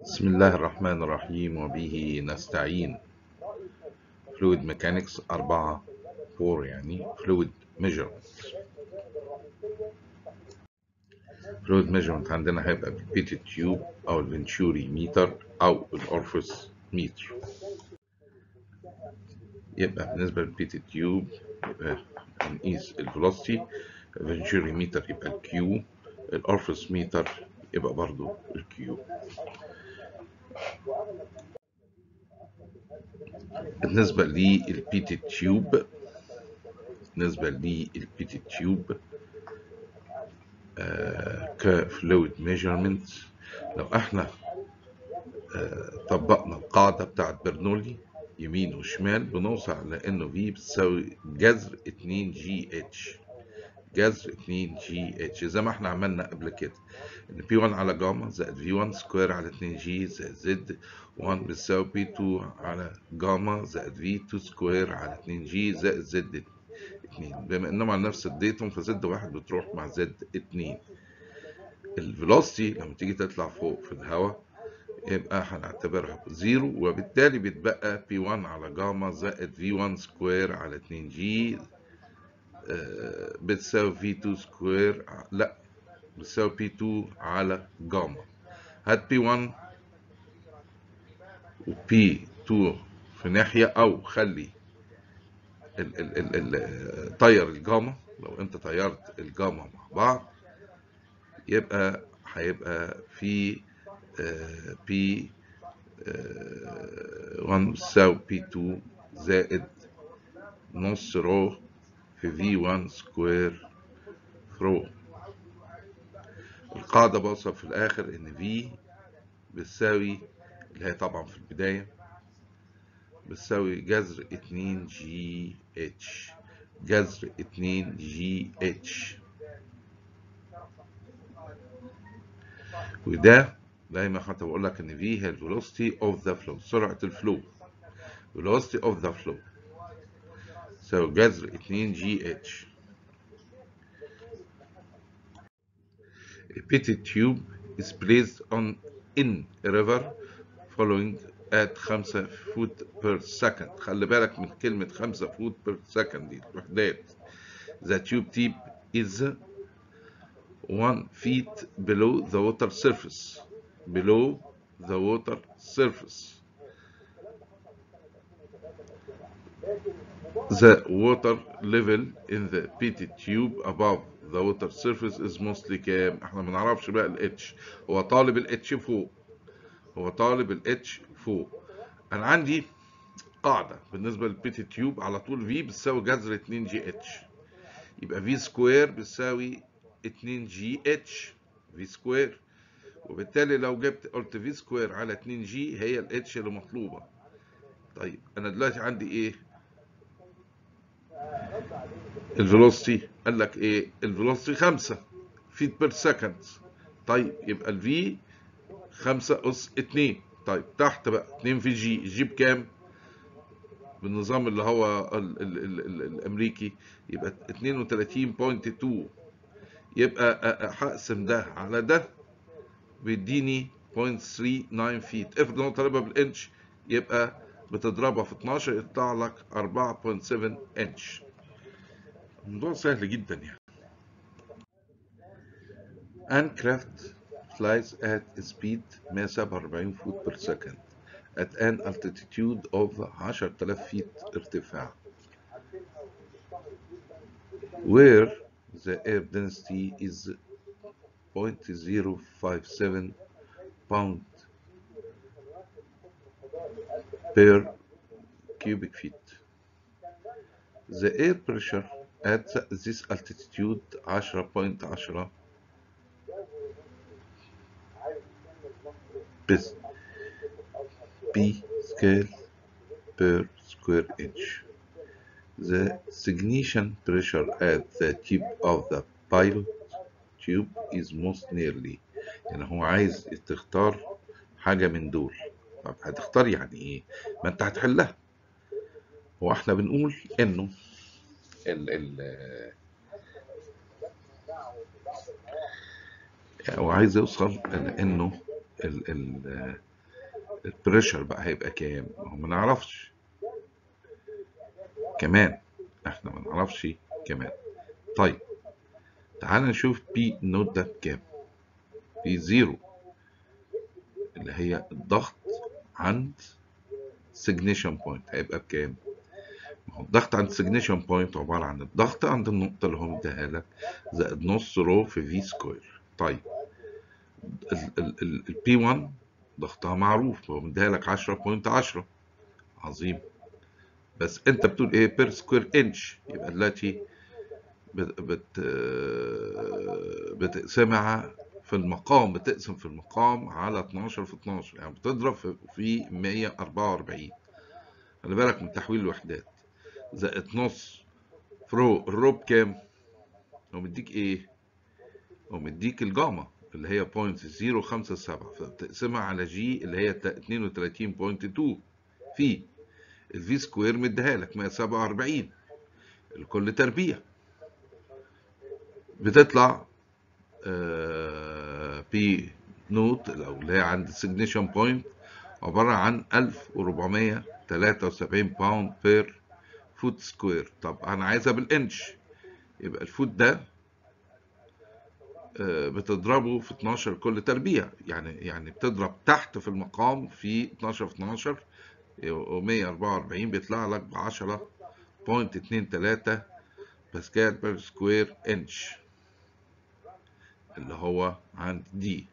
بسم الله الرحمن الرحيم وبه نستعين fluid mechanics 4 4 يعني fluid measurement fluid measurement عندنا هيبقى بالبيتي تيوب او الفنتوري ميتر او الاورفس ميتر يبقى بالنسبة للبيتي تيوب يبقى هنقيس الفيلوسيتي الفنتوري ميتر يبقى الكيو الاورفس ميتر يبقى برضو الكيو بالنسبة للبيتي تيوب بالنسبة للبيتي تيوب آه كفلويد ميجرمنت لو احنا آه طبقنا القاعدة بتاعت برنولي يمين وشمال بنوصل لانه في بتساوي جذر 2 جي اتش جذر 2 جي اتش زي ما احنا عملنا قبل كده ان بي 1 على جاما زائد في 1 سكوير على 2 جي زائد زد 1 بتساوي بي 2 على جاما زائد في 2 سكوير على 2 جي زائد زد 2 بما انهم على نفس اديتهم فزد واحد بتروح مع زد 2 الفيلوسيتي لما تيجي تطلع فوق في الهواء يبقى هنعتبرها زيرو وبالتالي بيتبقى بي 1 على جاما زائد في 1 سكوير على 2 جي بتساوي في 2 سكوير لا بتساوي بي 2 على جاما هات بي 1 وبي 2 في ناحية أو خلي ال ال ال ال طير الجاما لو أنت طيرت الجاما مع بعض يبقى هيبقى في بي 1 بتساوي بي 2 زائد نص رو في في 1 سكوير فرو القاعدة بوصل في الآخر إن في بتساوي اللي هي طبعا في البداية بتساوي جذر 2 جي اتش جذر 2 جي اتش وده دايما حتى بقول لك ان في هي الفيلوسيتي اوف ذا فلو سرعة الفلو velocity of the flow تساوي جذر 2 جي اتش A pitted tube is placed on in a river following at 5 foot per second خلي بالك من كلمة 5 foot per second دي الوحدات The tube tip is 1 feet below the water surface below the water surface The water level in the pitted tube above the water surface is mostly كام؟ احنا ما نعرفش بقى الاتش هو طالب الاتش فوق هو طالب الاتش فوق انا عندي قاعدة بالنسبة للبيتي تيوب على طول في بتساوي جذر 2 جي اتش يبقى في سكوير بتساوي 2 جي اتش في سكوير وبالتالي لو جبت قلت في سكوير على 2 جي هي الاتش اللي مطلوبة طيب انا دلوقتي عندي ايه الفيلوسيتي قال لك ايه الفيلوسيتي 5 فيت بير سكند طيب يبقى الفي 5 اس 2 طيب تحت بقى 2 في جي جي بكام بالنظام اللي هو ال ال ال ال الامريكي يبقى 32.2 يبقى هقسم ده على ده بيديني 0.39 فيت افرض ان هو طالبها بالانش يبقى بتضربها في 12 يطلع لك 4.7 انش الموضوع سهل جدا يعني Aircraft flies at a speed 147 foot per second at an altitude of 10000 feet ارتفاع where the air density is 0.057 pound per cubic feet. The air pressure at this altitude 10.10 p scale per square inch. The ignition pressure at the tip of the pilot tube is most nearly يعني هو عايز تختار حاجة من دول طب هتختار يعني ايه ما انت هتحلها هو احنا بنقول انه ال ال هو عايز يوصل لانه ال ال البريشر بقى هيبقى كام ما هو ما نعرفش كمان احنا ما نعرفش كمان طيب تعال نشوف بي نوت ده بكام بي زيرو اللي هي الضغط عند سيجنيشن بوينت هيبقى بكام ما هو الضغط عند سيجنيشن بوينت عبارة عن الضغط عند النقطة اللي هو مديها لك زائد نص رو في في سكوير طيب البي 1 ضغطها معروف هو مديها لك 10.10 عظيم بس انت بتقول ايه بير سكوير انش يبقى دلوقتي بت بت بتقسمها في المقام بتقسم في المقام على 12 في 12 يعني بتضرب في 144 خلي بالك من تحويل الوحدات زائد نص فرو الرو بكام؟ هو مديك ايه؟ هو مديك الجاما اللي هي 0.057 فبتقسمها على جي اللي هي 32.2 في الفي سكوير مديها لك 147 الكل تربيع بتطلع بي نوت او اللي هي عند السجنيشن بوينت عبارة عن 1473 باوند بير فوت سكوير طب انا عايزها بالانش يبقى الفوت ده بتضربه في 12 كل تربيع يعني يعني بتضرب تحت في المقام في 12 في 12 و144 بيطلع لك ب 10.23 باسكال بير سكوير انش اللي هو عند دي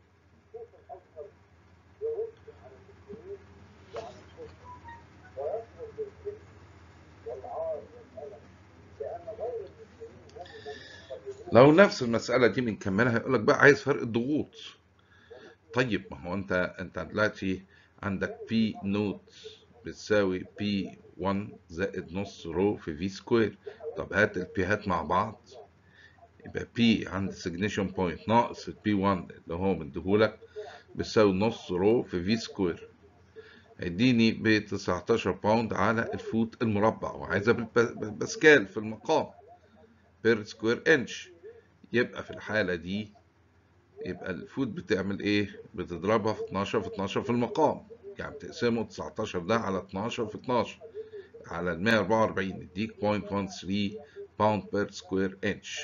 لو نفس المسألة دي بنكملها هيقول لك بقى عايز فرق الضغوط طيب ما هو انت انت دلوقتي عندك بي نوت بتساوي بي 1 زائد نص رو في في سكوير طب هات البيهات مع بعض يبقى بي عند سيجنيشن بوينت ناقص البي 1 اللي هو مديهولك بتساوي نص رو في في سكوير هيديني ب 19 باوند على الفوت المربع وعايزها بالباسكال في المقام بير سكوير انش يبقى في الحالة دي يبقى الفوت بتعمل ايه بتضربها في 12 في 12 في المقام يعني بتقسمه 19 ده على 12 في 12 على ال 144 يديك 0.13 باوند بير سكوير انش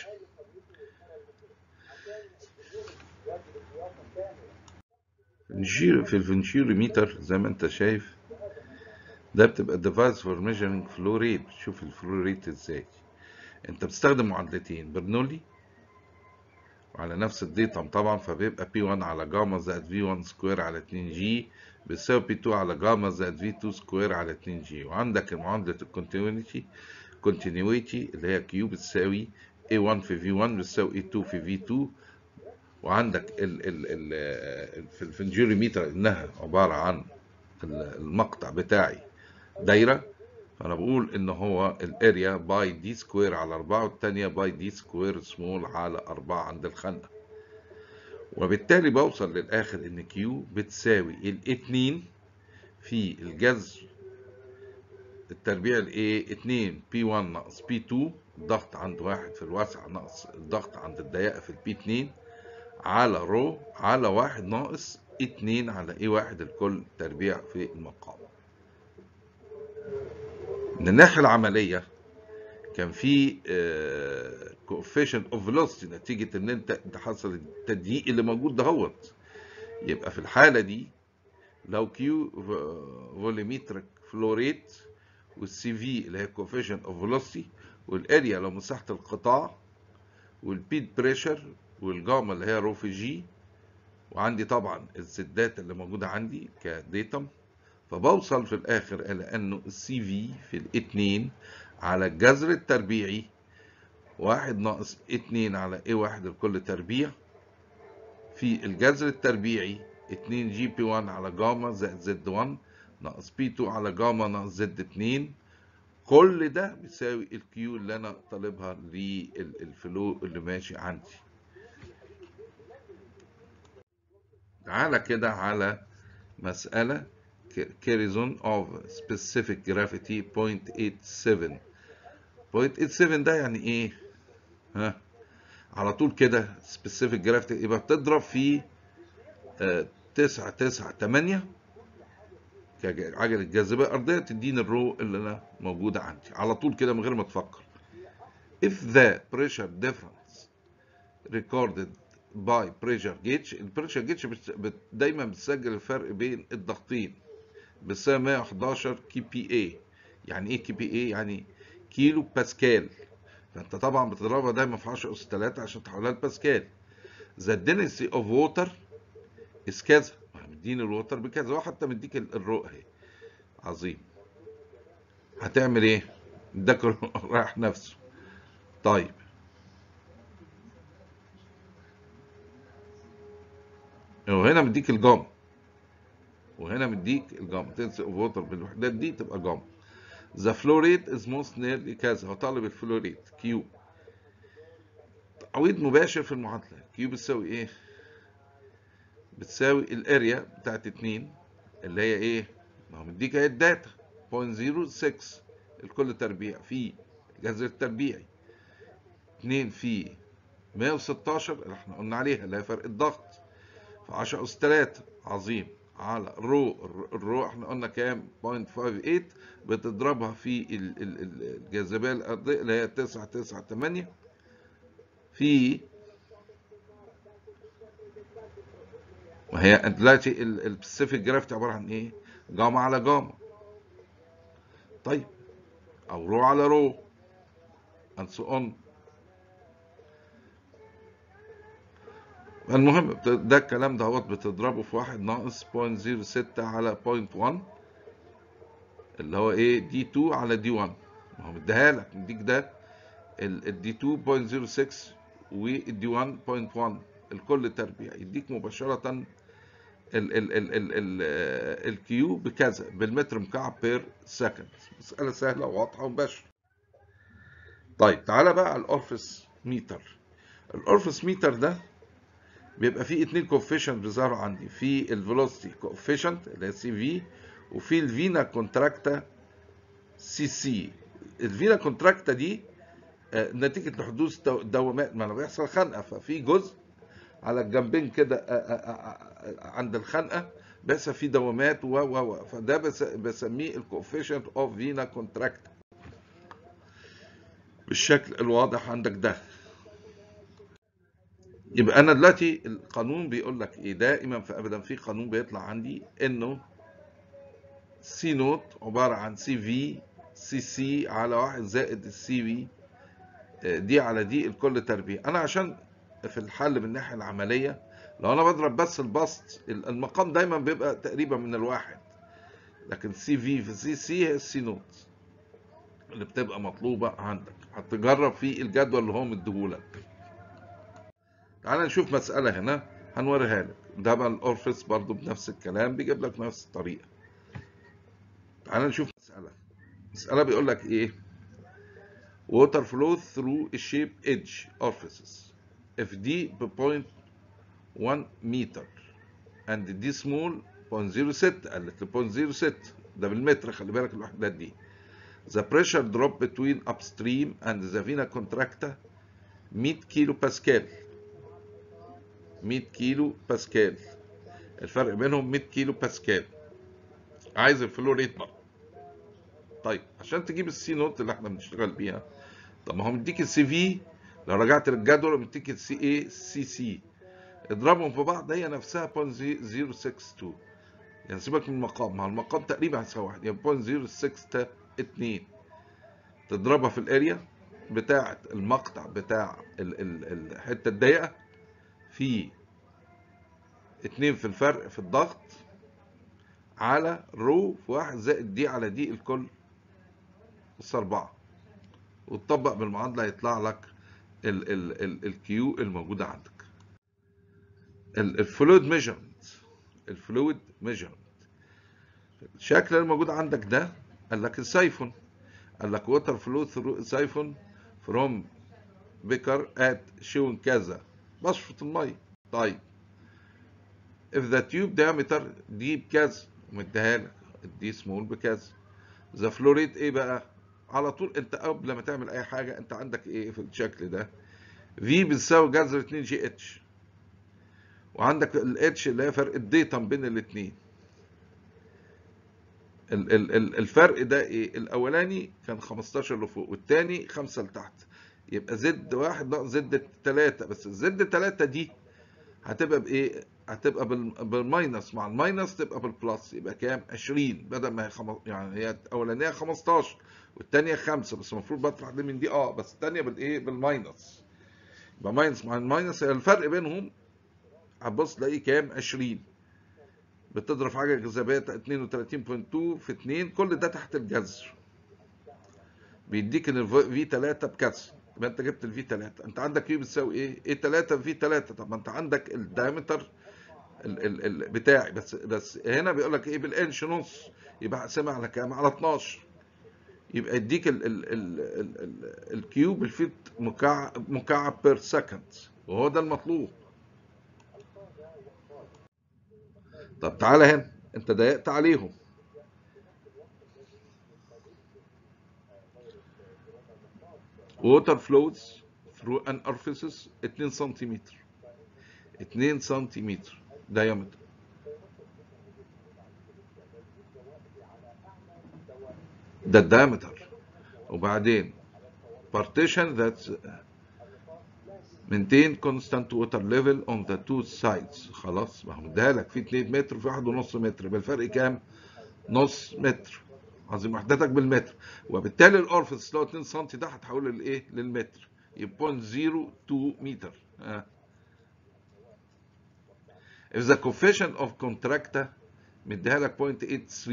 في الفنشيروميتر زي ما انت شايف ده بتبقى device for measuring flow rate شوف الفلو ريت ازاي انت بتستخدم معادلتين برنولي وعلى نفس الديتم طبعا فبيبقى بي 1 على جاما زائد في 1 سكوير على 2 جي بيساوي بي 2 على جاما زائد في 2 سكوير على 2 جي وعندك معادلة الكونتينيوتي كونتينيوتي اللي هي كيو بتساوي A1 في V1 بتساوي A2 في V2 وعندك ال ال ال في الفنجيروميتر انها عبارة عن المقطع بتاعي دايرة فانا بقول ان هو الاريا باي دي سكوير على 4 والتانية باي دي سكوير سمول على 4 عند الخنقة وبالتالي بوصل للاخر ان كيو بتساوي الاتنين في الجذر التربيع الايه 2 بي 1 ناقص بي 2 الضغط عند واحد في الواسع ناقص الضغط عند الضيقة في البي 2 على رو على واحد ناقص 2 على ايه واحد الكل تربيع في المقام من الناحية العملية كان في coefficient of velocity نتيجة ان انت انت حصل التضييق اللي موجود دهوت يبقى في الحالة دي لو كيو فوليمتريك فلو ريت والسي في اللي هي coefficient of velocity والاريا لو مساحة القطاع والبيد بريشر والجاما اللي هي رو في جي وعندي طبعا الزدات اللي موجودة عندي كديتم فبوصل في الاخر الى انه السي في في الاتنين على الجذر التربيعي واحد ناقص اتنين على ايه واحد الكل تربيع في الجذر التربيعي اتنين جي بي 1 على جاما زائد زد 1 ناقص بي 2 على جاما ناقص زد 2 كل ده بيساوي الكيو اللي انا طالبها للفلو اللي ماشي عندي تعالى كده على مسألة كاريزون of specific gravity 0.87 0.87 ده يعني ايه ها على طول كده specific gravity يبقى بتضرب في تسعة تسعة تمانية كعجله جاذبيه ارضيه تديني الرو اللي انا موجوده عندي على طول كده من غير ما تفكر if the pressure difference recorded by pressure gauge البريشر جيتش دايما بتسجل الفرق بين الضغطين بتساوي 111 كي بي اي يعني ايه كي بي اي يعني كيلو باسكال فانت طبعا بتضربها دايما في 10 اس 3 عشان تحولها لباسكال the density of water is كذا مديني الوتر بكذا وحتى مديك الرو اهي عظيم هتعمل ايه اداك رايح نفسه طيب وهنا مديك الجام وهنا مديك الجام تنسى ووتر بالوحدات دي تبقى جام ذا فلو ريت از موست نيرلي كذا هو طالب الفلو ريت كيو تعويض مباشر في المعادله كيو بتساوي ايه بتساوي الاريا بتاعت 2 اللي هي ايه ما هو مديك اهي الداتا 0.06 الكل تربيع في جذر التربيعي 2 في 116 اللي احنا قلنا عليها اللي هي فرق الضغط في 10 اس 3 عظيم على رو الرو احنا قلنا كام 0.58 بتضربها في الجاذبيه الارضيه اللي هي 998 في وهي دلوقتي السبيسيفيك جرافيتي عباره عن ايه؟ جاما على جاما طيب او رو على رو and so on المهم ده الكلام دهوت بتضربه في واحد ناقص 0.06 على 0.1 اللي هو ايه دي 2 على دي 1 ما هو مديها لك مديك ده الدي 2 0.06 والدي 1 0.1 الكل تربيع يديك مباشرة ال ال ال ال ال الكيو بكذا بالمتر مكعب بير سكند مسألة سهلة وواضحة ومباشرة طيب تعالى بقى على الأورفس ميتر الأورفس ميتر ده بيبقى فيه اتنين كوفيشنت بيظهروا عندي في الفيلوسيتي كوفيشنت اللي هي سي في وفي الفينا كونتراكتا سي سي الفينا كونتراكتا دي نتيجة لحدوث دوامات ما بيحصل خنقة ففي جزء على الجنبين كده عند الخنقة بس في دوامات و و فده بسميه الكوفيشنت اوف فينا كونتراكتا بالشكل الواضح عندك ده يبقى انا دلوقتي القانون بيقول لك ايه دائما فابدا في قانون بيطلع عندي انه سي نوت عباره عن سي في سي سي على واحد زائد السي في دي على دي الكل تربيع انا عشان في الحل من الناحيه العمليه لو انا بضرب بس البسط المقام دايما بيبقى تقريبا من الواحد لكن سي في في سي سي هي السي نوت اللي بتبقى مطلوبه عندك هتجرب في الجدول اللي هو مديهولك تعال نشوف مسألة هنا هنوريها لك ده بقى الأورفيس برضو بنفس الكلام بيجيب لك نفس الطريقة تعال نشوف مسألة مسألة بيقول لك إيه water flow through a shape edge orifices if d ب 0.1 meter and d small 0.06 قالت لي 0.06 ده بالمتر خلي بالك الوحدات دي the pressure drop between upstream and the vena contracta 100 كيلو باسكال 100 كيلو باسكال الفرق بينهم 100 كيلو باسكال عايز الفلو ريت بقى طيب عشان تجيب السي نوت اللي احنا بنشتغل بيها طب ما هو مديك السي في لو رجعت للجدول مديك السي اي سي سي اضربهم في بعض هي نفسها 0.062 يعني سيبك من المقام ما المقام تقريبا هيساوي واحد يعني 0.062 تضربها في الاريا بتاعه المقطع بتاع ال ال الحته الضيقه في اتنين في الفرق في الضغط على رو في واحد زائد دي على دي الكل اس اربعة وتطبق بالمعادلة يطلع لك ال ال ال الكيو الموجودة عندك الفلويد ميجرمنت الفلويد ميجرمنت الشكل اللي موجود عندك ده قال لك السيفون قال لك ووتر فلو ثرو سيفون فروم بيكر ات شون كذا بشفط الميه طيب if the tube diameter دي بكذا ومديها لك دي سمول بكذا ذا فلوريت ايه بقى على طول انت قبل ما تعمل اي حاجه انت عندك ايه في الشكل ده في بتساوي جذر 2 جي اتش وعندك الاتش اللي هي فرق الديتم بين الاثنين ال- ال- ال- الفرق ده ايه الاولاني كان 15 لفوق والتاني 5 لتحت يبقى زد واحد ناقص زد 3 بس الزد 3 دي هتبقى بايه هتبقى بال- بالماينس مع الماينس تبقى بالبلس يبقى كام 20 بدل ما هي خم... يعني هي الاولانيه 15 والثانيه 5 بس المفروض بطرح دي من دي اه بس الثانيه بالايه بالماينس يبقى ماينس مع الماينس هي الفرق بينهم هتبص تلاقيه كام 20 بتضرب في حاجه جاذبيه 32.2 في 2 كل ده تحت الجذر بيديك ان في 3 بكسر يبقى انت جبت الفي 3 انت عندك في بتساوي ايه؟ ايه 3 في 3 طب ما انت عندك الدايمتر ال ال ال بتاعي بس بس هنا بيقول لك ايه بالانش نص يبقى هقسمها على كام؟ على 12 يبقى يديك ال ال ال ال ال الكيوب الفيت مكعب مكعب بير سكند وهو ده المطلوب طب تعالى هنا انت ضيقت عليهم water flows through an orifice 2 سنتيمتر 2 سنتيمتر diameter ده الدايمتر وبعدين partition that maintain constant water level on the two sides خلاص ما هو مديها لك في 2 متر وفي 1.5 متر يبقى الفرق كام؟ نص متر عظيم وحدتك بالمتر وبالتالي الاورفيس اللي هو 2 سم ده هتحوله لايه؟ للمتر يبقى 0.02 متر آه. if the coefficient of contracta مديها لك 0.83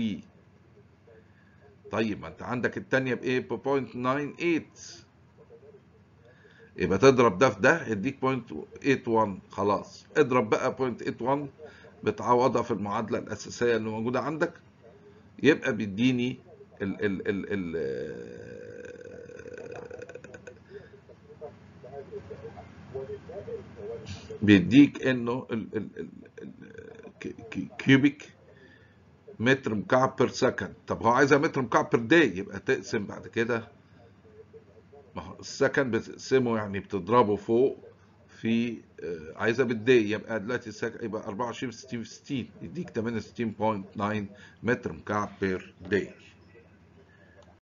طيب ما انت عندك الثانيه بايه؟ ب 0.98 يبقى تضرب ده في ده يديك 0.81 خلاص اضرب بقى 0.81 بتعوضها في المعادله الاساسيه اللي موجوده عندك يبقى بيديني ال ال ال ال بيديك انه ال ال ال ال كيوبيك متر مكعب بير سكند طب هو عايزها متر مكعب بير داي يبقى تقسم بعد كده ما هو السكند بتقسمه يعني بتضربه فوق في آه، عايزها بالداي يبقى دلوقتي السكند يبقى 24 في 60 في 60 يديك 68.9 متر مكعب بير داي